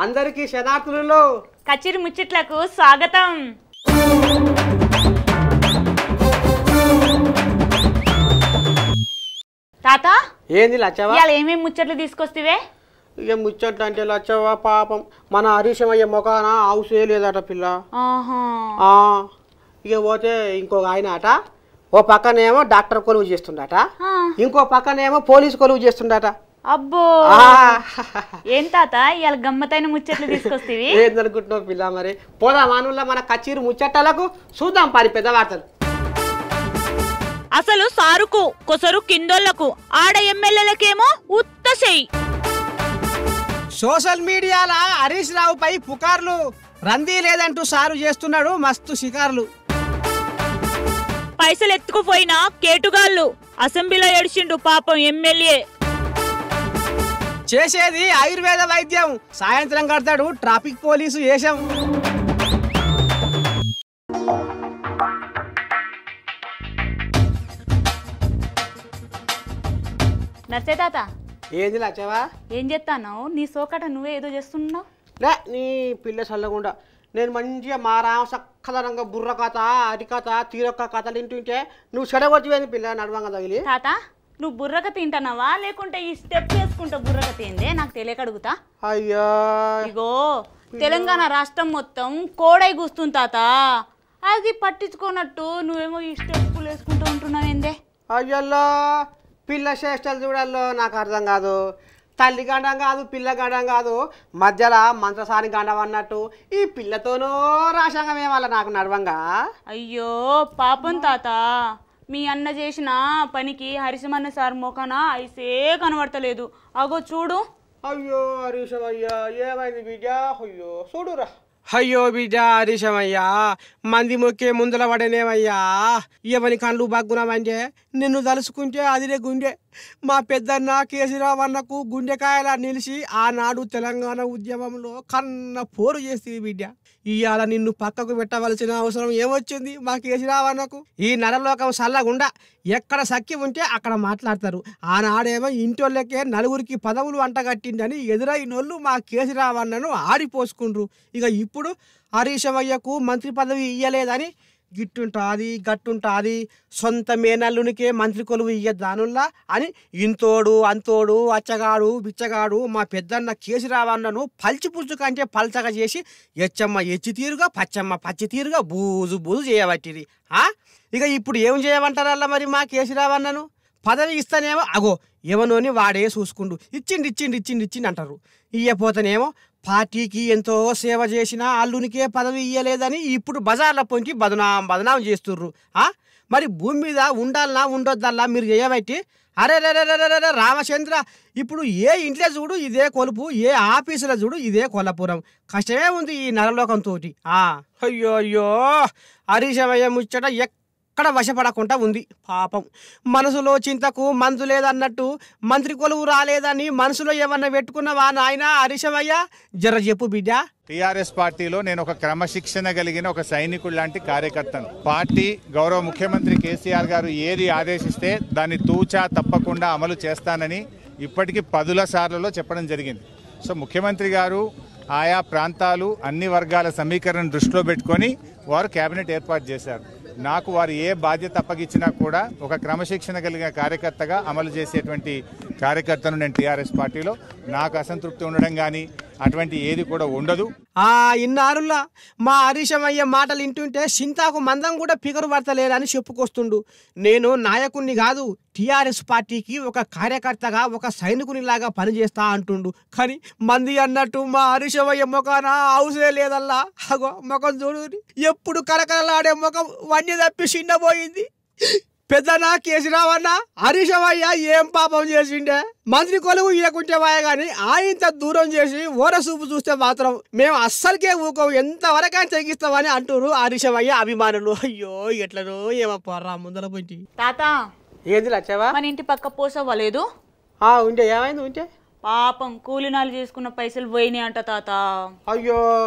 అందరికీ శనార్థులు కచిరి ముచ్చట్లకు స్వాగతం తాత ఏంది లచ్చవా ఇవాళ ఏమేమి ముచ్చట్లు తీసుకొస్తేవే ఇక ముచ్చట్లు అంటే లచ్చవా పాపం మన హరీశమయ్య మొఖాన హౌసే లేదట పిల్ల ఆహా ఆ, ఇక పోతే ఇంకొక ఆయన అట ఓ పక్కనేమో డాక్టర్ కొలువు చేస్తుండట ఆ, ఇంకో పక్కనేమో పోలీస్ కొలువు చేస్తుండట అబ్బో ఆ, ఏం తాత ఇవాళ గమ్మతైన ముచ్చట్లు తీసుకొస్తేవి ఏందనుకుంటున్నావు పిల్ల మరి పోదాం మానుల్లా మన కచ్చీరు ముచ్చట్టలకు చూద్దాం పరి పెద్ద వార్తలు అసలు సారుకు కొసరు కిందోళ్లకు ఆడ ఎమ్మెల్యేలకేమో ఉత్త చెయ్యి సోషల్ మీడియాల హరీష్ రావుపై పుకార్లు రందీ లేదంటూ సారు చేస్తున్నాడు మస్తు షికార్లు పైసలు ఎత్తుకుపోయిన కేటుగాళ్ళు అసెంబ్లీలో ఏడిచిండు పాపం ఎమ్మెల్యే చేసేది ఆయుర్వేద వైద్యం సాయంత్రం కడతాడు ట్రాఫిక్ పోలీసు వేషం నర్సే తాత ఏంది లచ్చవా ఏం చేస్తాను నీ సోకట నువ్వే ఏదో చేస్తున్నావు లే నీ పిల్ల చల్లకుండా నేను మంచిగా మా రామ సక్కదనంగా బుర్ర కథ అరి కథ తీరొక్క కథలు వింటుంటే నువ్వు చెడగొట్టిపోయింది పిల్ల నడవంగా తగిలి తాత నువ్వు బుర్రక తింటున్నావా లేకుంటే ఈ స్టెప్ వేసుకుంటా బుర్రక తిందే నాకు తెలియక అడుగుతా అయ్యా ఇగో తెలంగాణ రాష్ట్రం మొత్తం కోడై కూస్తుంది తాత అది పట్టించుకోనట్టు నువ్వేమో ఈ స్టెప్పులు వేసుకుంటూ ఉంటున్నావు ఏందే అయ్యల్లో పిల్ల చేష్టలు చూడాలో నాకు అర్థం కాదు తల్లి గండం కాదు పిల్ల గండం కాదు మధ్యలో మంత్రసాని గండం అన్నట్టు ఈ పిల్లతోనూ రాశాంగం ఏమల్ల నాకు నడవంగా అయ్యో పాపం తాత మీ అన్న చేసిన పనికి హరిశమన్న సార్ మోకాన ఐసే కనబడతలేదు అగో చూడు అయ్యో హరీశమయ్యా ఏమైంది బిడ్డ అయ్యో చూడురా అయ్యో బిడ్డ హరీశమయ్యా మంది మొక్కే ముందల పడనేమయ్యా ఎవని కళ్ళు బగ్గునమంటే నిన్ను తలుసుకుంటే అదిరే గుండె మా పెద్దన్న కేసీరావు అన్నకు గుండెకాయల నిలిచి ఆనాడు తెలంగాణ ఉద్యమంలో కన్న పోరు చేస్తుంది బిడ్డ ఇవాళ నిన్ను పక్కకు పెట్టవలసిన అవసరం ఏమొచ్చింది మా కేసీరావు అన్నకు ఈ నరలోకం సల్లగుండా ఎక్కడ సక్కి ఉంటే అక్కడ మాట్లాడతారు ఆనాడేమో ఇంటోళ్ళకే నలుగురికి పదవులు అంటగట్టిందని ఎదురైనోళ్ళు మా కేసీరావు అన్నను ఆడిపోసుకుండ్రు ఇక ఇప్పుడు హరీశమయ్యకు మంత్రి పదవి ఇయ్యలేదని గిట్టుంటాది గట్టుంటాది సొంత మేనల్లునికే మంత్రి కొలువు ఇయ్యద్దానుల్లా అని ఇంతోడు అంతోడు అచ్చగాడు బిచ్చగాడు మా పెద్దన్న కేసీరావన్నను పల్చి పులుచు కంటే పల్చగా చేసి ఎచ్చమ్మ ఎచ్చి తీరుగా పచ్చమ్మ పచ్చి తీరుగా బూజు బూజు చేయబట్టిది ఆ? ఇక ఇప్పుడు ఏం చేయమంటారల్లా మరి మా కేసీరావన్నను పదవి ఇస్తానేమో అగో ఎవనోని వాడే చూసుకుండు ఇచ్చిండి ఇచ్చిండి ఇచ్చిండి ఇచ్చిండి అంటారు ఇయ్యపోతేనేమో పార్టీకి ఎంతో సేవ చేసిన అల్లునికే పదవి ఇయ్యలేదని ఇప్పుడు బజార్ల పొంచి బదనాం బదనాం చేస్తుర్రు ఆ? మరి భూమి మీద ఉండాలనా ఉండొద్దల్లా మీరు చేయబట్టి అరే రే రే రే రే రే రామచంద్ర ఇప్పుడు ఏ ఇంట్లో చూడు ఇదే కొలుపు ఏ ఆఫీసులో చూడు ఇదే కొల్లపురం కష్టమే ఉంది ఈ నరలోకంతో అయ్యో అయ్యో హరీశమయ్య ముచ్చట ఎక్కడ వశపడకుండా ఉంది పాపం మనసులో చింతకు మందు లేదన్నట్టు మంత్రి కొలువు రాలేదని మనసులో ఏమన్నా పెట్టుకున్నావా నాయన హరీశమయ్య జర చెప్పు బిడ్డ టిఆర్ఎస్ పార్టీలో నేను ఒక క్రమశిక్షణ కలిగిన ఒక సైనికుడు లాంటి కార్యకర్తను పార్టీ గౌరవ ముఖ్యమంత్రి కేసీఆర్ గారు ఏది ఆదేశిస్తే దాన్ని తూచా తప్పకుండా అమలు చేస్తానని ఇప్పటికీ పదుల సార్లలో చెప్పడం జరిగింది సో ముఖ్యమంత్రి గారు ఆయా ప్రాంతాలు అన్ని వర్గాల సమీకరణ దృష్టిలో పెట్టుకొని వారు కేబినెట్ ఏర్పాటు చేశారు నాకు వారు ఏ బాధ్యత అప్పగించినా కూడా ఒక క్రమశిక్షణ కలిగిన కార్యకర్తగా అమలు చేసేటువంటి కార్యకర్తను నేను టీఆర్ఎస్ పార్టీలో నాకు అసంతృప్తి ఉండడం కానీ అటువంటి ఏది కూడా ఉండదు ఆ ఇన్నారుల్లా మా హరీశమయ్య మాటలు వింటుంటే సింతాకు మందం కూడా పిగరు పడతలేదని చెప్పుకొస్తుండు నేను నాయకుణ్ణి కాదు టీఆర్ఎస్ పార్టీకి ఒక కార్యకర్తగా ఒక సైనికునిలాగా పనిచేస్తా అంటుండు కానీ మంది అన్నట్టు మా హరీశమయ్య ముఖాన అవసరే లేదల్లా అగో ముఖం చూడు ఎప్పుడు కలకలలాడే ముఖం వన్య తప్పి చిన్నపోయింది పెద్దనా కేసీరావన్న హరీశమయ్య ఏం పాపం చేసిండే మంత్రి కొలువు ఇవ్వకుంటే వాయ గాని ఆయంత దూరం చేసి ఓర చూపు చూస్తే మాత్రం మేము అస్సలకే ఊకోం ఎంతవరకైనా తెగిస్తామని అంటున్నారు హరీశమయ్య అభిమానులు అయ్యో ఎట్లనో ఏమో పోర్రా ముందర పోయి తాత ఏంది లచ్చవా మన ఇంటి పక్క పోసవ్వలేదు ఉంటే ఏమైంది ఉంటే పాపం కూలినాలు చేసుకున్న పైసలు పోయినాయి అంట తాత అయ్యో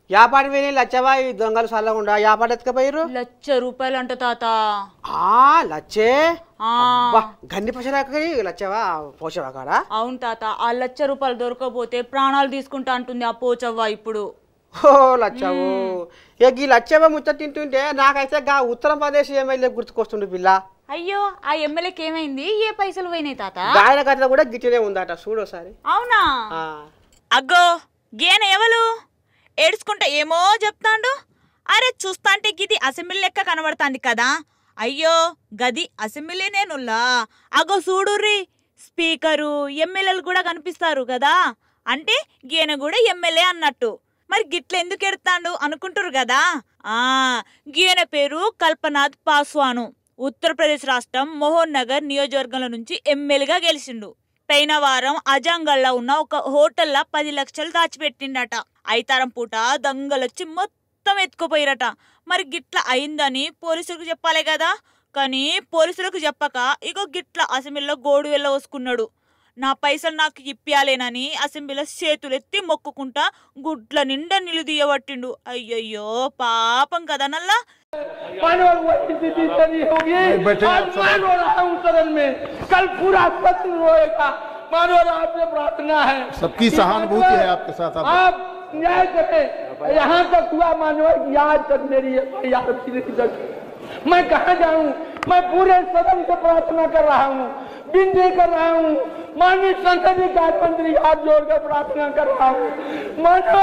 యాపాటి పోయి లచ్చవా ఈ దొంగలు చల్లకుండా యాపాటి ఎత్తుకపోయారు లక్ష రూపాయలు అంట తాత ఆ లచ్చే ఆ, అబ్బా, గన్ని పశరాకి లచ్చవా పోషవా కాడా అవును తాత ఆ లక్ష రూపాయలు దొరకకపోతే ప్రాణాలు తీసుకుంటా అంటుంది ఆ పోచవ్వ ఇప్పుడు ఓ లచ్చవు ఇక ఈ లచ్చవ ముచ్చట తింటుంటే నాకైతే గా ఉత్తరప్రదేశ్ ఎమ్మెల్యే గుర్తుకొస్తుండు పిల్ల అయ్యో ఆ ఎమ్మెల్యేకి ఏమైంది ఏ పైసలు పోయినాయి తాత గాయన కథ కూడా గిట్టనే ఉందట చూడు ఒకసారి అవునా ఆ. అగ్గో గేన ఎవలు ఏడ్చుకుంటా ఏమో చెప్తాండు అరే చూస్తాంటే గిది అసెంబ్లీ లెక్క కనబడుతాంది కదా అయ్యో గది అసెంబ్లీ నేనుల్లా అగో చూడుర్రి స్పీకరు ఎమ్మెల్యేలు కూడా కనిపిస్తారు కదా అంటే గీన కూడా ఎమ్మెల్యే అన్నట్టు మరి గిట్ల ఎందుకు ఎడతాండు అనుకుంటారు కదా ఆ గీన పేరు కల్పనాథ్ పాస్వాను ఉత్తరప్రదేశ్ రాష్ట్రం మోహన్ నగర్ నియోజకవర్గంలో నుంచి ఎమ్మెల్యేగా గెలిచిండు పోయిన వారం అజాంగల్లో ఉన్న ఒక హోటల్లో పది లక్షలు దాచిపెట్టిండట ఐతారం పూట దొంగలొచ్చి మొత్తం ఎత్తుకుపోయిరట మరి గిట్ల అయిందని పోలీసులకు చెప్పాలి కదా కానీ పోలీసులకు చెప్పక ఇగో గిట్ల అసెంబ్లీలో గోడు వెళ్ళవసుకున్నాడు నా పైసలు నాకు ఇప్పియాలేనని అసెంబ్లీలో చేతులెత్తి మొక్కుకుంటా గుడ్ల నిండా నిలుదీయబట్టిండు అయ్యయ్యో పాపం కదా నల్లా मानव वही स्थिति बनी होगी आज मान हो रहा हूँ सदन में कल पूरा सत्र रोएगा मानो आपसे प्रार्थना है सबकी सहानुभूति है आपके साथ आप आप न्याय करें यहाँ तक हुआ मानव कि आज तक मेरी एफआईआर नहीं दर्ज मैं कहाँ जाऊँ मैं पूरे सदन से प्रार्थना कर रहा हूँ विनती कर रहा हूँ माननीय संसदीय कार्य मंत्री हाथ जोड़कर प्रार्थना कर रहा हूँ मानव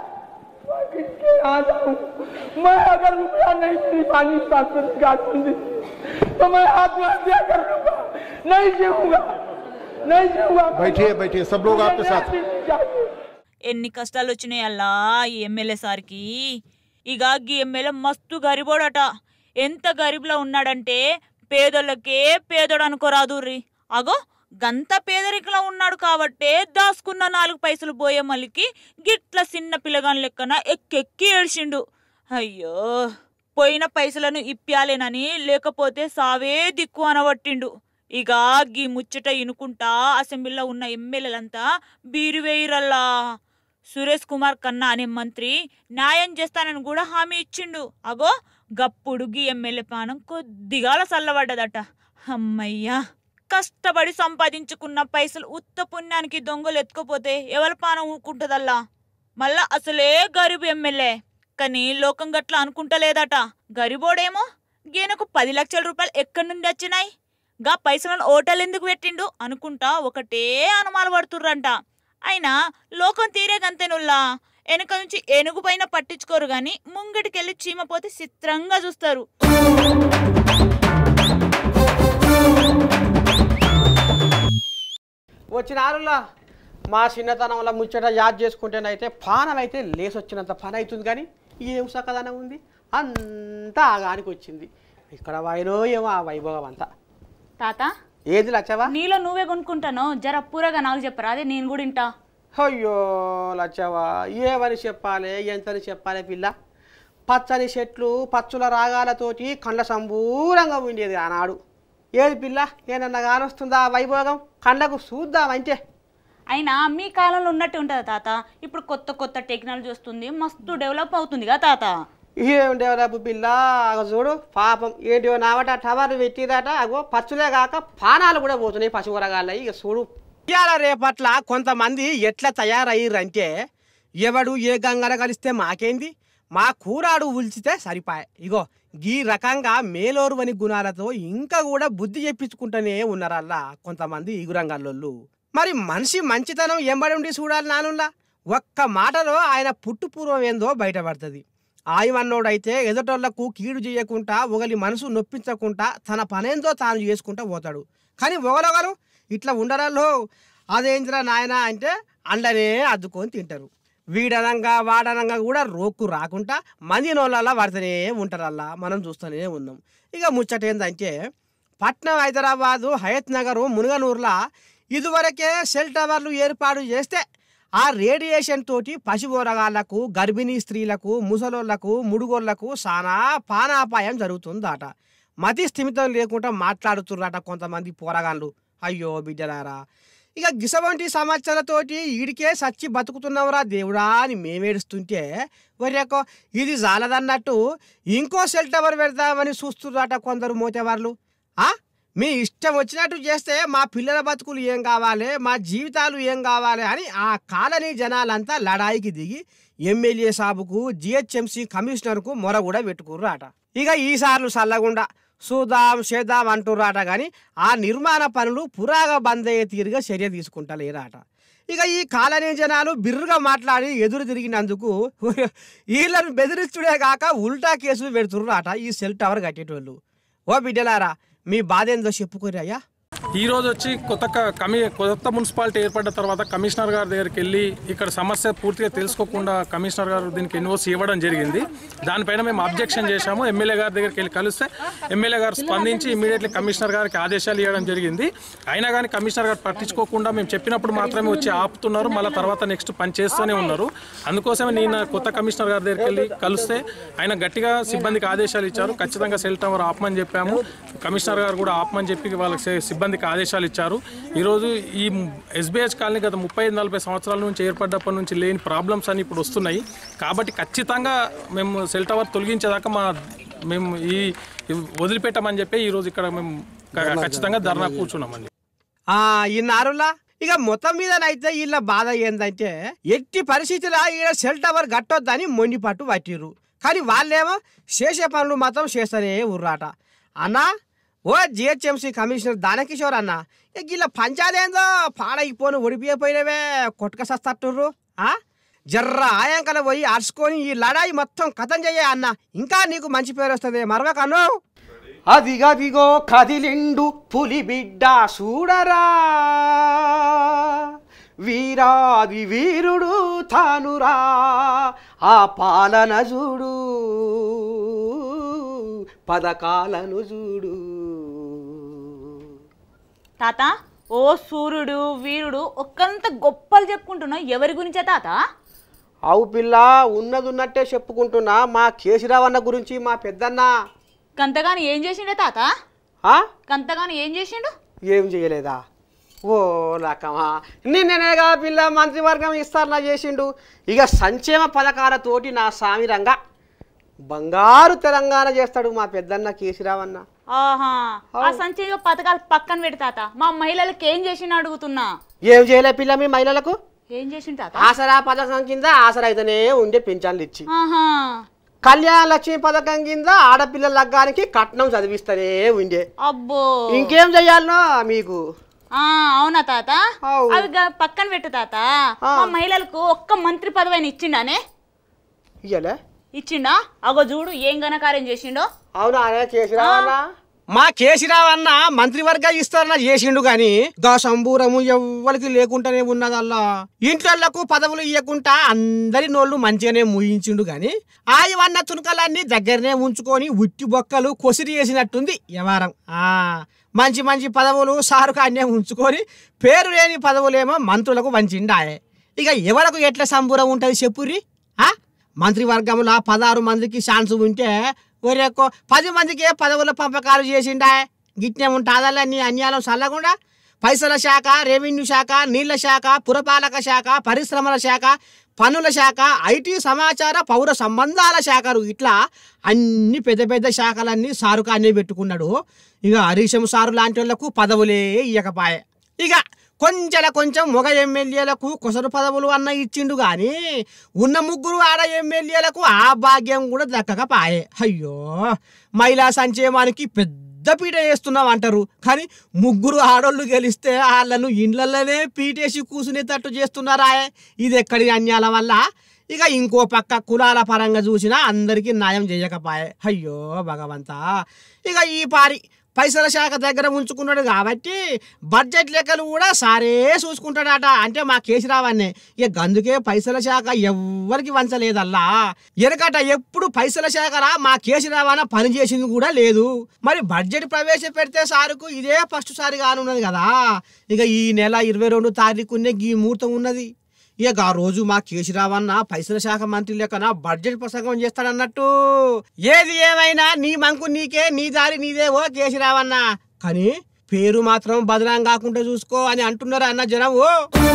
मैं किसके यहाँ जाऊँ मैं अगर रुपया नहीं मिली पानी सांसद गांधी तो मैं आत्महत्या कर लूंगा नहीं जीऊंगा नहीं जीऊंगा बैठिए बैठिए सब लोग आपके साथ हैं। चाहिए ఎన్ని కష్టాలు వచ్చినాయి అల్లా ఈ ఎమ్మెల్యే సార్కి ఇక ఈ ఎమ్మెల్యే మస్తు గరిబోడట ఎంత గరీబ్లో ఉన్నాడంటే పేదోళ్ళకే పేదోడు అనుకోరాదు రీ అగో గంత పేదరికలో ఉన్నాడు కాబట్టే దాసుకున్న నాలుగు పైసలు పోయే మళ్ళీకి గిట్ల చిన్న పిల్లగాని లెక్కన ఎక్కెక్కి ఏడ్చిండు అయ్యో పోయిన పైసలను ఇప్పాలేనని లేకపోతే సావే దిక్కు అనబట్టిండు ఇక గీ ముచ్చట ఇనుకుంటా అసెంబ్లీలో ఉన్న ఎమ్మెల్యేలంతా బీరువేయిరల్లా సురేష్ కుమార్ కన్నా అనే మంత్రి న్యాయం చేస్తానని కూడా హామీ ఇచ్చిండు అగో గప్పుడు గీ ఎమ్మెల్యే పానం కొద్దిగాల చల్లబడ్డదట అమ్మయ్యా కష్టపడి సంపాదించుకున్న పైసలు ఉత్త పుణ్యానికి దొంగలు ఎత్తుకపోతే ఎవరి పానం ఊరుకుంటుందల్లా మళ్ళా అసలే గరీబ్ ఎమ్మెల్యే కానీ లోకం గట్ల అనుకుంటలేదట గరిబోడేమో గీనకు పది లక్షల రూపాయలు ఎక్కడి నుండి వచ్చినాయి గా పైసలను ఓటలు ఎందుకు పెట్టిండు అనుకుంటా ఒకటే అనుమానం పడుతుర్రంట అయినా లోకం తీరే గంతెనుల్లా వెనక నుంచి ఏనుగు పైన పట్టించుకోరు గాని ముంగటికెళ్ళి చీమపోతే చిత్రంగా చూస్తారు వచ్చిన ఆరులా మా చిన్నతనంలో ముచ్చట యాద్ చేసుకుంటేనైతే పానం అయితే లేసి వచ్చినంత పని అవుతుంది కానీ ఏం సకదనం ఉంది అంతా ఆగానికి వచ్చింది ఇక్కడ వైరో ఏమో ఆ వైభవం అంతా తాత ఏది లచ్చవా నీలో నువ్వే కొనుక్కుంటాను జర పూరగా నాకు చెప్పరా అదే నేను కూడా ఇంటా అయ్యో లచ్చవా ఏమని చెప్పాలి ఎంతని చెప్పాలి పిల్ల పచ్చని చెట్లు పచ్చుల రాగాలతోటి కండ్ల సంబూరంగా ఉండేది ఆనాడు ఏది పిల్ల ఏనన్నా కానొస్తుందా ఆ వైభోగం కండకు చూద్దామంటే అయినా మీ కాలంలో ఉన్నట్టు ఉంటుందా తాత ఇప్పుడు కొత్త కొత్త టెక్నాలజీ వస్తుంది మస్తు డెవలప్ అవుతుంది కదా తాత ఏం డెవలప్ పిల్ల అగో చూడు పాపం ఏంటివో నావట టవర్ పెట్టిరట అగో పచ్చులే కాక పానాలు కూడా పోతున్నాయి పశువురగాళ్ళ ఇక చూడు ఇవాళ రేపట్ల కొంతమంది ఎట్లా తయారయ్యారంటే ఎవడు ఏ గంగన కలిస్తే మాకేంది మా కూరాడు ఉల్చితే సరిపాయ ఇగో ఈ రకంగా మేలోరువని గుణాలతో ఇంకా కూడా బుద్ధి చెప్పించుకుంటూనే ఉన్నారల్లా కొంతమంది ఇగురంగాళ్ళు మరి మనిషి మంచితనం ఎంబడి ఉండి చూడాలి నానుల్లా ఒక్క మాటలో ఆయన పుట్టు పూర్వం ఏందో బయటపడుతుంది ఆయమన్నోడైతే ఎదుటోళ్లకు కీడు చేయకుండా ఒకలి మనసు నొప్పించకుండా తన పనేందో తాను చేసుకుంటా పోతాడు కానీ ఒకలొకరు ఇట్లా ఉండరాల్లో అదేంద్రా నాయన అంటే అండనే అద్దుకొని తింటారు వీడనంగా వాడనంగా కూడా రోక్కు రాకుండా మంది నోళ్ళ పడుతూనే ఉంటారల్లా మనం చూస్తూనే ఉన్నాం ఇక ముచ్చట ఏంటంటే పట్నం హైదరాబాదు హయత్ నగరు మునుగనూరులా ఇదివరకే సెల్ టవర్లు ఏర్పాటు చేస్తే ఆ రేడియేషన్ తోటి పశువోరగాళ్లకు గర్భిణీ స్త్రీలకు ముసలోళ్లకు ముడుగోళ్లకు చాలా పానాపాయం జరుగుతుందట మతి స్థిమితం లేకుండా మాట్లాడుతుర్రట కొంతమంది పోరగాళ్ళు అయ్యో బిడ్డలారా ఇక గిసవంటి సమస్యలతోటి ఈడికే సచ్చి బతుకుతున్నావురా దేవుడా అని మేమేడుస్తుంటే వరేకో ఇది జాలదన్నట్టు ఇంకో సెల్ టవర్ పెడదామని చూస్తున్నారట కొందరు మోతేవాళ్ళు ఆ మీ ఇష్టం వచ్చినట్టు చేస్తే మా పిల్లల బతుకులు ఏం కావాలి మా జీవితాలు ఏం కావాలి అని ఆ కాలనీ జనాలంతా లడాయికి దిగి ఎమ్మెల్యే సాబుకు జిహెచ్ఎంసీ కమిషనర్కు మొర కూడా పెట్టుకుర్రాట ఇక ఈసార్లు సల్లగుండా చూద్దాం చేద్దాం అంటుర్రాట కానీ ఆ నిర్మాణ పనులు పురాగా బంద్ అయ్యే తీరుగా చర్య తీసుకుంటలేరాట ఇక ఈ కాలనీ జనాలు బిర్రుగా మాట్లాడి ఎదురు తిరిగినందుకు వీళ్ళను బెదిరిస్తుడే కాక ఉల్టా కేసులు పెడుతుర్రాట ఈ సెల్ టవర్ కట్టేటోళ్ళు ఓ బిడ్డలారా మీ బాధ ఏందో చెప్పుకోరయ్యా ఈ రోజు వచ్చి కొత్త క- కమి కొత్త మున్సిపాలిటీ ఏర్పడ్డ తర్వాత కమిషనర్ గారి దగ్గరికి వెళ్ళి ఇక్కడ సమస్య పూర్తిగా తెలుసుకోకుండా కమిషనర్ గారు దీనికి ఎన్ఓసి ఇవ్వడం జరిగింది దానిపైన మేము అబ్జెక్షన్ చేశాము ఎమ్మెల్యే గారి దగ్గరికి వెళ్ళి కలిస్తే ఎమ్మెల్యే గారు స్పందించి ఇమీడియట్లీ కమిషనర్ గారికి ఆదేశాలు ఇవ్వడం జరిగింది అయినా కానీ కమిషనర్ గారు పట్టించుకోకుండా మేము చెప్పినప్పుడు మాత్రమే వచ్చి ఆపుతున్నారు మళ్ళీ తర్వాత నెక్స్ట్ పని చేస్తూనే ఉన్నారు అందుకోసమే నేను కొత్త కమిషనర్ గారి దగ్గరికి వెళ్ళి కలిస్తే ఆయన గట్టిగా సిబ్బందికి ఆదేశాలు ఇచ్చారు ఖచ్చితంగా సెల్ టవర్ ఆపమని చెప్పాము కమిషనర్ గారు కూడా ఆపమని చెప్పి వాళ్ళకి సే- సిబ్బందికి ఆదేశాలు ఇచ్చారు ఈరోజు ఈ ఎస్బీహెచ్ కాలనీ గత ముప్పై ఐదు నలభై సంవత్సరాల నుంచి ఏర్పడ్డప్పటి నుంచి లేని ప్రాబ్లమ్స్ అన్ని ఇప్పుడు వస్తున్నాయి కాబట్టి ఖచ్చితంగా మేము సెల్ టవర్ తొలగించేదాకా మా మేము ఈ ఈ వదిలిపెట్టమని చెప్పి ఈరోజు ఇక్కడ మేము క- ఖచ్చితంగా ధర్నా కూర్చున్నామండి ఆ ఇన్నారులా ఇక మొత్తం మీదనైతే వీళ్ళ బాధ ఏందంటే ఎట్టి పరిస్థితిలో ఈడ సెల్ టవర్ కట్టొద్దని మొండి పట్టు పట్టిర్రు కానీ వాళ్ళేమో చేసే పనులు మాత్రం చేస్తూనే ఉర్రాట అన్నా ఓ జిహెచ్ఎంసీ కమిషనర్ దానకిషోర్ అన్న ఇక వీళ్ళ పంచాదేందో పాడైపోను ఒడిపిపోయినవే కొట్టుక సస్తట్టుర్రు ఆ జర్ర ఆయాంకల పోయి అరుచుకొని ఈ లడాయి మొత్తం కథం చెయ్యే అన్న ఇంకా నీకు మంచి పేరు వస్తుంది మరవకను అదిగదిగో కదిలిండు పులి బిడ్డ చూడరా వీరాది వీరుడు తానురా ఆ పాలన చూడు పథకాలను చూడు తాత ఓ సూర్యుడు వీరుడు ఒక్కంత గొప్పలు చెప్పుకుంటున్నావు ఎవరి గురించే తాత అవు పిల్ల ఉన్నది ఉన్నట్టే చెప్పుకుంటున్నా మా కేశీరావన్న గురించి మా పెద్దన్న కంతగాని ఏం చేసిండే తాత ఆ? కంతగాని ఏం చేసిండు ఏం చేయలేదా ఓ రకమా నిన్ననేగా పిల్ల మంత్రివర్గం ఇస్తారనా చేసిండు ఇక సంక్షేమ పథకాలతోటి నా సామిరంగా బంగారు తెలంగాణ చేస్తాడు మా పెద్దన్న కేసీరావన్న ఆహా ఆ సంచయ పథకాలు పక్కన పెట్టి తాత మా మహిళలకు ఏం చేసిండు అడుగుతున్నా ఏం చేయలే పిల్ల మీ మహిళలకు ఏం చేసిండు తాత ఆసరా పథకం కింద ఆసరా అయితేనే ఉండే పింఛన్లు ఇచ్చి ఆహా కళ్యాణ లక్ష్మి పథకం కింద ఆడపిల్లల లగ్గానికి కట్నం చదివిస్తూనే ఉండే అబ్బో ఇంకేం చెయ్యాలనో మీకు ఆ అవునా తాత అవు. అవి గా- పక్కన పెట్టు తాత మా మహిళలకు ఒక్క మంత్రి పదవిని ఇచ్చిండానే ఇయ్యలే ఇచ్చిండా అగో చూడు ఏం ఘనకార్యం చేసిండో అవునా అనే కేసీరావన్న మా కేసీరావు అన్న మంత్రివర్గ ఇస్తారన్న చేసిండు గాని గా సంబూరము ఎవ్వరికి లేకుండానే ఉన్నదల్లా ఇంట్లోళ్లకు పదవులు ఇవ్వకుండా అందరి నోళ్ళు మంచిగానే ముయించిండు గాని ఆ ఇవన్న తునకలన్నీ దగ్గరనే ఉంచుకొని ఉట్టి బొక్కలు కొసిరి వేసినట్టుంది వ్యవహారం ఆ మంచి మంచి పదవులు సారుకాన్నే ఉంచుకొని పేరు లేని పదవులేమో మంత్రులకు వంచిండాయే ఇక ఎవరకు ఎట్లా సంబూరం ఉంటుంది చెప్పుర్రి ఆ మంత్రివర్గంలో పదహారు మందికి ఛాన్స్ ఉంటే ఒరేకో పది మందికి ఏ పదవుల పంపకాలు చేసిండా గిట్నే ఉంటుందా నీ అన్యాయం చల్లకుండా పైసల శాఖ రెవెన్యూ శాఖ నీళ్ల శాఖ పురపాలక శాఖ పరిశ్రమల శాఖ పన్నుల శాఖ ఐటీ సమాచార పౌర సంబంధాల శాఖలు ఇట్లా అన్ని పెద్ద పెద్ద శాఖలన్నీ సారుకాన్నే పెట్టుకున్నాడు ఇక హరీశం సారు లాంటి వాళ్ళకు పదవులే ఇయ్యకపాయే ఇక కొంచెల కొంచెం మొగ ఎమ్మెల్యేలకు కొసరు పదవులు అన్న ఇచ్చిండు గాని ఉన్న ముగ్గురు ఆడ ఎమ్మెల్యేలకు ఆ భాగ్యం కూడా దక్కకపాయే అయ్యో మహిళా సంక్షేమానికి పెద్ద పీట వేస్తున్నాం అంటారు కానీ ముగ్గురు ఆడోళ్ళు గెలిస్తే వాళ్ళను ఇండ్లలోనే పీటేసి కూసునేటట్టు చేస్తున్నారా ఇది ఎక్కడి అన్యాల వల్ల ఇక ఇంకో పక్క కులాల పరంగా చూసినా అందరికీ న్యాయం చేయకపాయే అయ్యో భగవంతా ఇక ఈ పారి పైసల శాఖ దగ్గర ఉంచుకున్నాడు కాబట్టి బడ్జెట్ లెక్కలు కూడా సారే చూసుకుంటాడట అంటే మా కేసీరావన్నే ఇక గందుకే పైసల శాఖ ఎవ్వరికి వంచలేదల్లా ఎనకట ఎప్పుడు పైసల శాఖలా మా కేసీరావన్న పని చేసింది కూడా లేదు మరి బడ్జెట్ ప్రవేశపెడితే సారుకు ఇదే ఫస్ట్ సారి కానున్నది కదా ఇక ఈ నెల ఇరవై రెండు తారీఖునే ఈ ముహూర్తం ఉన్నది ఇక ఆ రోజు మా కేసీరావన్న పైసల శాఖ మంత్రి లెక్కన బడ్జెట్ ప్రసంగం చేస్తాడన్నట్టు ఏది ఏమైనా నీ మంకు నీకే నీ దారి నీదే ఓ కేసీరావన్న కానీ పేరు మాత్రం బదనాం కాకుండా చూసుకో అని అంటున్నారు అన్న జనం ఓ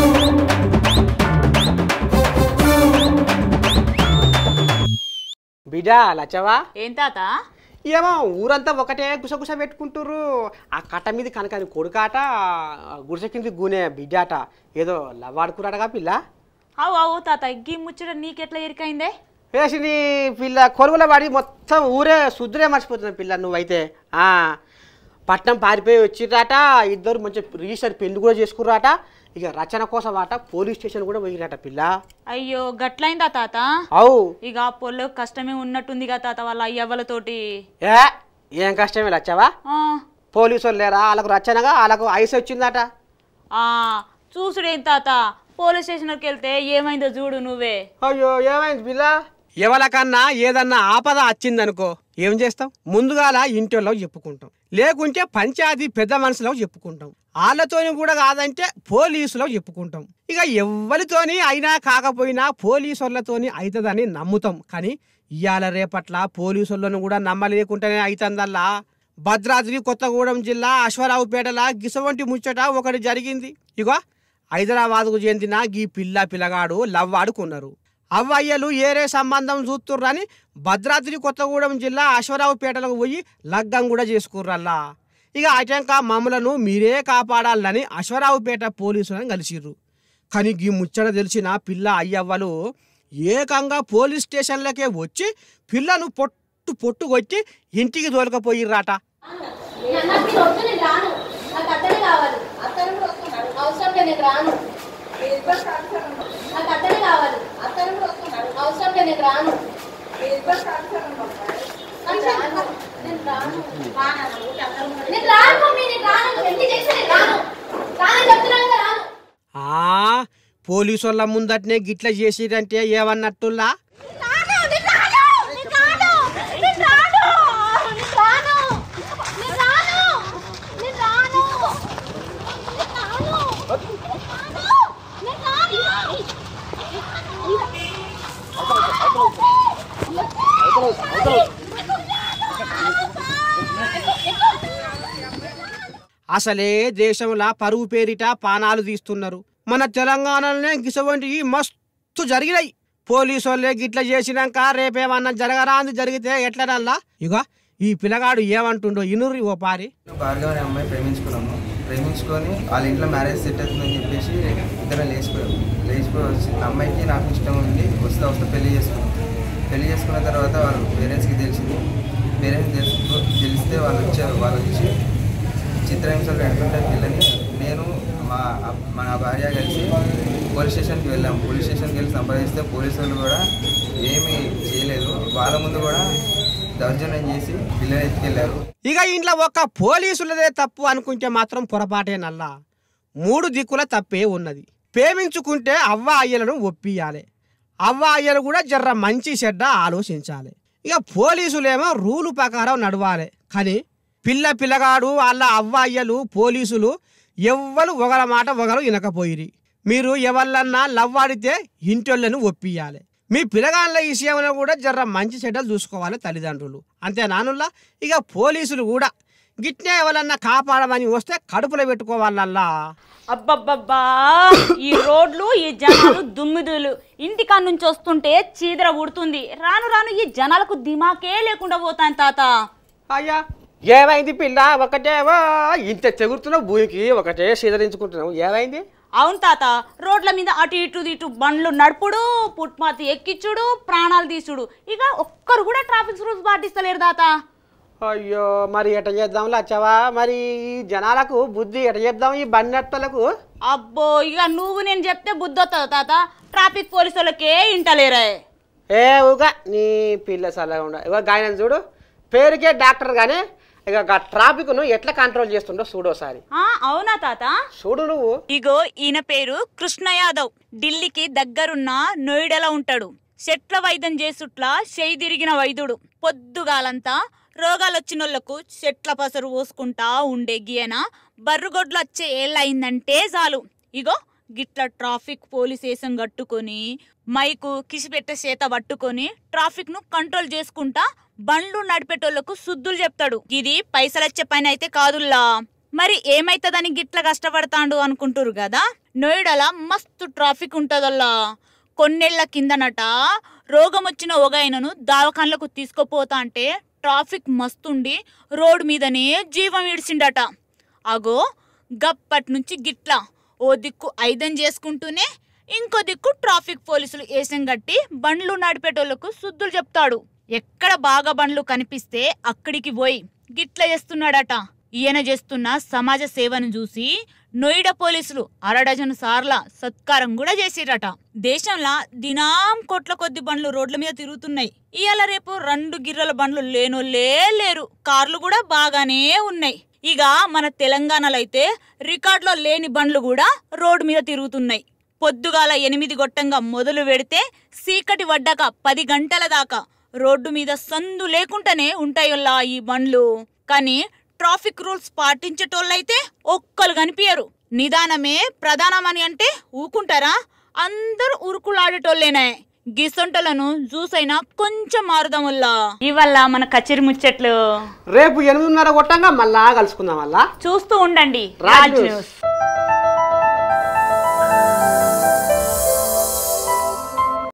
బిడ్డా లచ్చవా ఏం తాత ఏమో ఊరంతా ఒకటే గుసగుస పెట్టుకుంటుర్రు ఆ కట్ట మీద కనుక కొడుకాట ఆ గుడిసె కింది గూనే బిడ్డాట ఏదో లవ్వాడుకున్నాడగా పిల్ల అవు అవు తాత గీ ముచ్చట నీకెట్లా ఎరికైందే వేసింది పిల్ల కొలువుల పడి మొత్తం ఊరే శుద్ధులే మర్చిపోతుంది పిల్ల నువ్వైతే ఆ, పట్నం పారిపోయి వచ్చిరాట ఇద్దరు మంచి రిజిస్టర్ పెళ్లి కూడా చేసుకుర్రాట ఇక రచన కోసం ఆట పోలీస్ స్టేషన్ కూడా పోయిరాట పిల్ల అయ్యో గట్లయిందా తాత అవు ఇక ఆ పొల్లో కష్టమే ఉన్నట్టుందిగా తాత వాళ్ళ అయ్యవ్వలతోటి ఏ ఏం కష్టమే లచ్చావా ఆ, పోలీసు వాళ్ళు లేరా వాళ్ళకు రచనగా వాళ్ళకు ఐస్ వచ్చిందట ఆ, చూసుడేం తాత పోలీస్ స్టేషన్కి వెళ్తే ఏమైందో చూడు నువ్వే అయ్యో ఏమైంది పిల్ల ఎవరికన్నా ఏదన్నా ఆపద వచ్చిందనుకో ఏం చేస్తాం ముందుగాల ఇంటిలో చెప్పుకుంటాం లేకుంటే పంచాయతీ పెద్ద మనుషులకు చెప్పుకుంటాం వాళ్ళతోని కూడా కాదంటే పోలీసులకు చెప్పుకుంటాం ఇక ఎవరితోని అయినా కాకపోయినా పోలీసు వాళ్ళతోని అవుతుందని నమ్ముతాం కానీ ఇవాళ రేపట్ల పోలీసులను కూడా నమ్మలేకుండానే అవుతుందల్లా భద్రాద్రి కొత్తగూడెం జిల్లా అశ్వరావుపేటల గిసవంటి ముచ్చట ఒకటి జరిగింది ఇగో హైదరాబాద్కు చెందిన గీ పిల్ల పిల్లగాడు లవ్ ఆడుకున్నారు అవ్వయ్యలు ఏరే సంబంధం చూస్తుర్రని భద్రాద్రి కొత్తగూడెం జిల్లా అశ్వరావుపేటలకు పోయి లగ్గం కూడా చేసుకుర్రల్లా ఇక అటంక మమ్మలను మీరే కాపాడాలని అశ్వరావుపేట పోలీసులను కలిసిర్రు కానీ ఈ ముచ్చట తెలిసిన పిల్ల అయ్యవ్వలు ఏకంగా పోలీస్ స్టేషన్లకే వచ్చి పిల్లను పొట్టు పొట్టు కొట్టి ఇంటికి తోలుకపోయిర్రాట నాకు వద్దు నేను రాను నాకు అతనే కావాలి అతను కూడా వస్తున్నాడు అవసరం లేదు నేను రాను నాకు అతనే కావాలి అతను కూడా వస్తున్నాడు అవసరం లేదు నేను రాను నాకు రాను. నేను రాను నేను రాను మమ్మీ నేను రాను నువ్వు ఎన్ని చేసినా నేను రాను రానని చెప్తున్నాను కదా రాను ఆ పోలీసు వాళ్ళ ముందటనే గిట్ల చేసిరంటే ఏమన్నట్టుల్లా రాను నేను రాను నేను రాను నేను రాను నేను రాను నేను రాను నేను రాను నేను రాను నేను రాను అసలే దేశంలో పరువు పేరిట పానాలు తీస్తున్నారు మన తెలంగాణలోనే గిసవంటి మస్తు జరిగినాయి పోలీసు వాళ్ళే గిట్ల చేసినాక రేపేమన్నా జరగరాంది జరిగితే ఎట్లనల్లా ఇగో ఈ పిల్లగాడు ఏమంటుండో ఇనుర్రి ఓ పారి భార్గవ్ అనే అమ్మాయి ప్రేమించుకున్నాము ప్రేమించుకొని వాళ్ళ ఇంట్లో మ్యారేజ్ సెట్ అవుతుందని చెప్పేసి ఇద్దరం లేచిపోయాము లేచిపోయి వచ్చి అమ్మాయికి నాకు ఇష్టం ఉంది వస్తే వస్తే పెళ్లి చేసుకున్నాం పెళ్లి చేసుకున్న తర్వాత వాళ్ళ పేరెంట్స్కి తెలిసింది పేరెంట్స్ తెలుసుకో తెలిస్తే వాళ్ళు వచ్చారు వాళ్ళు వచ్చి చిత్రహింసలు పెడుతుంటే పిల్లని నేను మా మా భార్య కలిసి పోలీస్ స్టేషన్కి వెళ్ళాము పోలీస్ స్టేషన్కి వెళ్ళి సంపాదిస్తే పోలీసు వాళ్ళు కూడా ఏమీ చేయలేదు వాళ్ళ ముందు కూడా దౌర్జన్యం చేసి పిల్లని ఎత్తుకెళ్ళారు ఇక ఇంట్లో ఒక్క పోలీసులదే తప్పు అనుకుంటే మాత్రం పొరపాటేనల్లా మూడు దిక్కుల తప్పే ఉన్నది ప్రేమించుకుంటే అవ్వ అయ్యలను ఒప్పియాలి అవ్వ అయ్యలు కూడా జర్ర మంచి చెడ్డ ఆలోచించాలి ఇక పోలీసులేమో రూలు ప్రకారం నడవాలి కానీ పిల్ల పిల్లగాడు వాళ్ళ అవ్వ అయ్యలు పోలీసులు ఎవ్వరు ఒకల మాట ఒకరు వినకపోయిరి మీరు ఎవళ్ళన్నా లవ్వాడితే ఇంటోళ్ళను ఒప్పియాలి మీ పిల్లగాళ్ళ విషయంలో కూడా జర్ర మంచి చెడ్డలు చూసుకోవాలి తల్లిదండ్రులు అంతే నానుల్లా ఇక పోలీసులు కూడా గిట్నే ఎవరన్నా కాపాడమని వస్తే కడుపులో పెట్టుకోవాలల్లా అబ్బబ్బబ్బా ఈ రోడ్లు ఈ జనాలు దుమ్మిదులు ఇంటికాడ నుంచి వస్తుంటే చీదర ఉడుతుంది రాను రాను ఈ జనాలకు దిమాకే లేకుండా పోతాను తాత అయ్యా ఏమైంది పిల్ల ఒకటేవో ఇంత తెగురుతున్నావు భూమికి ఒకటే సీదరించుకుంటున్నావు ఏమైంది అవును తాత రోడ్ల మీద అటు ఇటు ఇటు బండ్లు నడుపుడు ఫుట్పాత్ ఎక్కిచ్చుడు ప్రాణాలు తీసుడు ఇక ఒక్కరు కూడా ట్రాఫిక్ రూల్స్ పాటిస్తలేరు తాత అయ్యో మరి ఎట చేద్దాం లచ్చవా మరి ఈ జనాలకు బుద్ధి ఎట చెప్దాం ఈ బండట్టలకు అబ్బో ఇక నువ్వు నేను చెప్తే బుద్ధి వస్తుందా తాత ట్రాఫిక్ పోలీసు వాళ్ళకే ఇంటలేరా ఏ ఊగా నీ పిల్ల చల్లగా ఉండ ఇగో గాయన చూడు పేరుకే డాక్టర్ కానీ ఇక గా ట్రాఫిక్ను ఎట్లా కంట్రోల్ చేస్తుండో చూడు ఒకసారి ఆ, అవునా తాత చూడు నువ్వు ఇగో ఈయన పేరు కృష్ణ యాదవ్ ఢిల్లీకి దగ్గరున్న నోయిడాలో ఉంటాడు చెట్ల వైద్యం చేసుట్లా చేయి తిరిగిన వైద్యుడు పొద్దుగాలంతా రోగాలొచ్చినోళ్లకు చెట్ల పసరు పోసుకుంటా ఉండే గీయన బర్రుగొడ్లు వచ్చే ఏళ్ళయిందంటే చాలు ఇగో గిట్ల ట్రాఫిక్ పోలీస్ వేసం కట్టుకొని మైకు కిసిపెట్ట చేత పట్టుకొని ట్రాఫిక్ ను కంట్రోల్ చేసుకుంటా బండ్లు నడిపేటోళ్లకు శుద్ధులు చెప్తాడు ఇది పైసలొచ్చే పని అయితే కాదుల్లా మరి ఏమైతుందని గిట్ల కష్టపడతాండు అనుకుంటురు కదా నోయిడాల మస్తు ట్రాఫిక్ ఉంటదల్లా కొన్నేళ్ల కిందనట రోగం వచ్చిన ఒక ఆయనను దవాఖాన్లకు తీసుకుపోతా అంటే ట్రాఫిక్ మస్తుండి రోడ్డు మీదనే జీవం ఇడిచిండట అగో గప్పటి నుంచి గిట్ల ఓ దిక్కు ఐదం చేసుకుంటూనే ఇంకో దిక్కు ట్రాఫిక్ పోలీసులు ఏసం గట్టి బండ్లు నడిపేటోళ్లకు శుద్ధులు చెప్తాడు ఎక్కడ బాగా బండ్లు కనిపిస్తే అక్కడికి పోయి గిట్ల చేస్తున్నాడట ఈయన చేస్తున్న సమాజ సేవను చూసి నోయిడా పోలీసులు అరడజను సార్ల సత్కారం కూడా చేసిరట దేశంలో దినాం కోట్ల కొద్ది బండ్లు రోడ్ల మీద తిరుగుతున్నాయి ఇవాళ రేపు రెండు గిర్రల బండ్లు లేనోళ్ళే లేరు కార్లు కూడా బాగానే ఉన్నాయి ఇక మన తెలంగాణలో అయితే రికార్డులో లేని బండ్లు కూడా రోడ్డు మీద తిరుగుతున్నాయి పొద్దుగాల ఎనిమిది గొట్టంగా మొదలు పెడితే సీకటి వడ్డాక పది గంటల దాకా రోడ్డు మీద సందు లేకుండానే ఉంటాయోల్లా ఈ బండ్లు కానీ ట్రాఫిక్ రూల్స్ పాటించేటోళ్ళైతే ఒక్కరు కనిపించరు నిదానమే ప్రధానమని అంటే ఊకుంటారా అందరూ ఉరుకులాడేటోళ్ళేనే గిసొంటలను చూసైనా కొంచెం మారుదాముల్లా ఇవల్ల మన కచేరి ముచ్చట్లు రేపు ఎనిమిదిన్నర కొట్టంగా మళ్ళా కలుసుకుందాం మళ్ళా చూస్తూ ఉండండి రాజ్ రాజ్ న్యూస్. న్యూస్